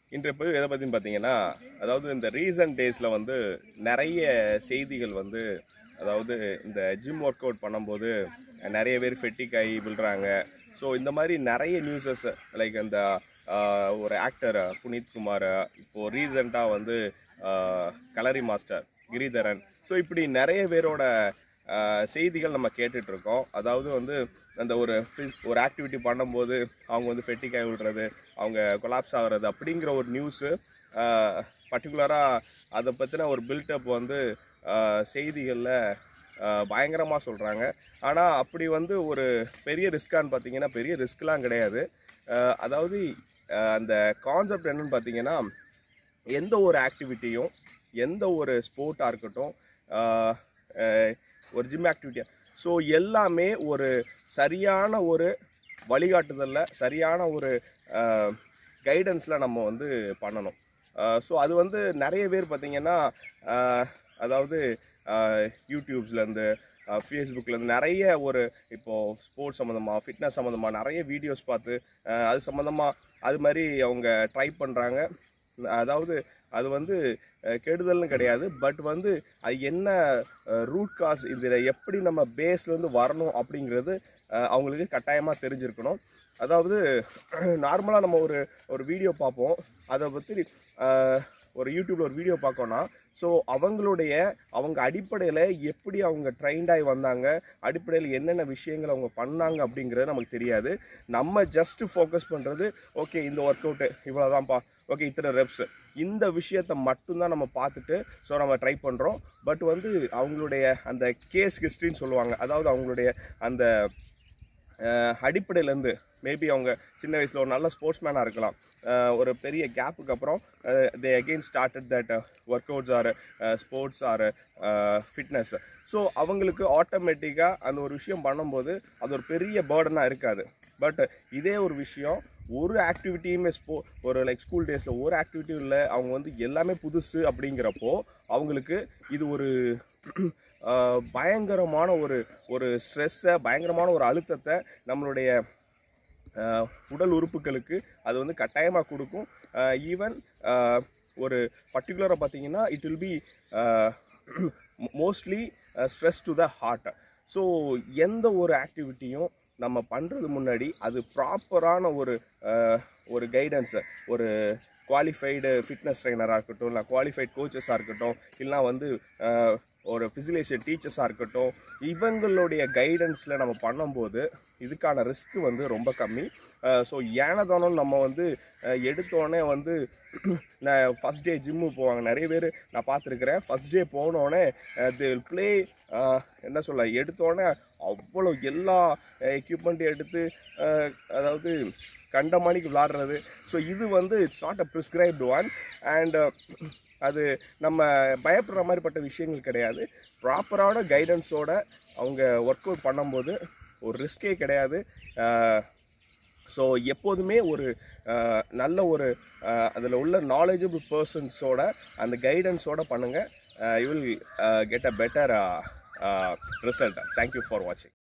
இன்றைய பதிவு எதை பற்றின்னு பார்த்தீங்கன்னா அதாவது இந்த ரீசன்ட் டேஸில் வந்து நிறைய செய்திகள் வந்து அதாவது இந்த ஜிம் ஒர்க் அவுட் பண்ணும்போது நிறைய பேர் ஃபெட்டிக் ஆகி விழுறாங்க ஸோ இந்த மாதிரி நிறைய நியூஸஸ் லைக் இந்த ஆஹ், ஒரு ஆக்டர் புனித் குமார் இப்போது ரீசண்டாக வந்து ஆஹ், கலரி மாஸ்டர் கிரிதரன் ஸோ இப்படி நிறைய பேரோட ஆஹ், செய்திகள் நம்ம கேட்டுட்டு இருக்கோம் அதாவது வந்து அந்த ஒரு phys- ஒரு ஆக்டிவிட்டி பண்ணும்போது அவங்க வந்து ஃபெட்டிக்காய் விடுறது அவங்க கொலாப்ஸ் ஆகுறது அப்படிங்கிற ஒரு நியூஸு பர்டிகுலராக அதை பற்றின ஒரு பில்டப் வந்து செய்திகளில் பயங்கரமாக சொல்கிறாங்க ஆனால் அப்படி வந்து ஒரு பெரிய ரிஸ்கான்னு பார்த்தீங்கன்னா பெரிய ரிஸ்க்லாம் கிடையாது ஆஹ், அதாவது ஆஹ், அந்த கான்செப்ட் என்னன்னு பார்த்தீங்கன்னா எந்த ஒரு ஆக்டிவிட்டியும் எந்த ஒரு ஸ்போர்ட்டாக இருக்கட்டும் ஆஹ், ஆஹ், ஒரு ஜிம் ஆக்டிவிட்டியாக ஸோ எல்லாமே ஒரு சரியான ஒரு வழிகாட்டுதலில் சரியான ஒரு கைடன்ஸில் நம்ம வந்து பண்ணணும் ஸோ அது வந்து நிறைய பேர் பார்த்தீங்கன்னா ஆஹ், அதாவது யூடியூப்ஸ்லேருந்து ஃபேஸ்புக்லேருந்து நிறைய ஒரு இப்போது ஸ்போர்ட்ஸ் சம்மந்தமாக ஃபிட்னஸ் சம்மந்தமாக நிறைய வீடியோஸ் பார்த்து ஆஹ், அது சம்மந்தமாக அது மாதிரி அவங்க ட்ரை பண்ணுறாங்க அதாவது அது வந்து அஹ், கெடுதல்னு கிடையாது பட் வந்து அது என்ன ரூட் காஸ் இதில் எப்படி நம்ம பேஸ்லேருந்து வரணும் அப்படிங்கிறது அஹ், அவங்களுக்கு கட்டாயமாக தெரிஞ்சிருக்கணும் அதாவது நார்மலாக நம்ம ஒரு ஒரு வீடியோ பார்ப்போம் அதை பற்றி அஹ், ஒரு யூடியூப்ல ஒரு வீடியோ பார்க்கோன்னா ஸோ அவங்களுடைய அவங்க அடிப்படையில் எப்படி அவங்க ட்ரைண்டாகி வந்தாங்க அடிப்படையில் என்னென்ன விஷயங்கள் அவங்க பண்ணாங்க அப்படிங்கிறது நமக்கு தெரியாது நம்ம ஜஸ்ட் ஃபோக்கஸ் பண்ணுறது ஓகே இந்த ஒர்க் அவுட்டு இவ்வளோதான்ப்பா ஓகே இத்தனை ரெப்ஸ் இந்த விஷயத்த மட்டும்தான் நம்ம பார்த்துட்டு ஸோ நம்ம ட்ரை பண்ணுறோம் பட் வந்து அவங்களுடைய அந்த கேஸ் ஹிஸ்ட்ரின்னு சொல்லுவாங்க அதாவது அவங்களுடைய அந்த அடிப்படையிலேருந்து மேபி அவங்க சின்ன வயசில் ஒரு நல்ல ஸ்போர்ட்ஸ்மேனாக இருக்கலாம் அஹ் ஒரு பெரிய கேப்புக்கு அப்புறம் they again started that workouts or sports or fitness so அவங்களுக்கு ஆட்டோமேட்டிக்காக அந்த ஒரு விஷயம் பண்ணும்போது அது ஒரு பெரிய பேர்டனாக இருக்காது பட் இதே ஒரு விஷயம் ஒரு ஆக்டிவிட்டியுமே ஸ்போ ஒரு லைக் ஸ்கூல் டேஸில் ஒரு ஆக்டிவிட்டியும் இல்லை அவங்க வந்து எல்லாமே புதுசு அப்படிங்கிறப்போ அவங்களுக்கு இது ஒரு ஆஹ், பயங்கரமான ஒரு ஒரு ஸ்ட்ரெஸ்ஸை பயங்கரமான ஒரு அழுத்தத்தை நம்மளுடைய ஆஹ், உடல் உறுப்புகளுக்கு அது வந்து கட்டாயமாக கொடுக்கும் ஈவன் ஒரு பர்டிகுலராக பார்த்தீங்கன்னா it will be mostly stress to the heart so எந்த ஒரு ஆக்டிவிட்டியும் நம்ம பண்ணுறது முன்னாடி அது ப்ராப்பரான ஒரு ஆஹ், ஒரு கைடன்ஸை ஒரு குவாலிஃபைடு ஃபிட்னஸ் ட்ரைனராக இருக்கட்டும் இல்லை குவாலிஃபைட் கோச்சஸாக இருக்கட்டும் இல்லைனா வந்து ஆஹ், ஒரு ஃபிசிலேஷன் டீச்சர்ஸாக இருக்கட்டும் இவங்களுடைய கைடன்ஸில் நம்ம பண்ணும்போது இதுக்கான ரிஸ்க் வந்து ரொம்ப கம்மி ஸோ ஏனதானம் நம்ம வந்து அஹ், எடுத்தோடனே வந்து நான் ஃபஸ்ட் டே ஜிம்மு போவாங்க நிறைய பேர் நான் பார்த்துருக்குறேன் ஃபஸ்ட் டே போனோடனே தே வில் ப்ளே என்ன சொல்ல எடுத்தோடனே அவ்வளோ எல்லா எக்யூப்மெண்ட்டையும் எடுத்து அஹ், அதாவது கண்ட மணிக்கு விளாடுறது ஸோ இது வந்து it's not a prescribed one and அது நம்ம பயப்படுற மாதிரிப்பட்ட விஷயங்கள் கிடையாது ப்ராப்பரான கைடன்ஸோட அவங்க ஒர்க் அவுட் பண்ணும்போது ஒரு ரிஸ்கே கிடையாது ஸோ எப்போதுமே ஒரு அஹ், நல்ல ஒரு அதில் உள்ள நாலேஜபிள் பர்சன்ஸோட அந்த கைடன்ஸோட பண்ணுங்கள் you will get a better result thank you for வாட்சிங்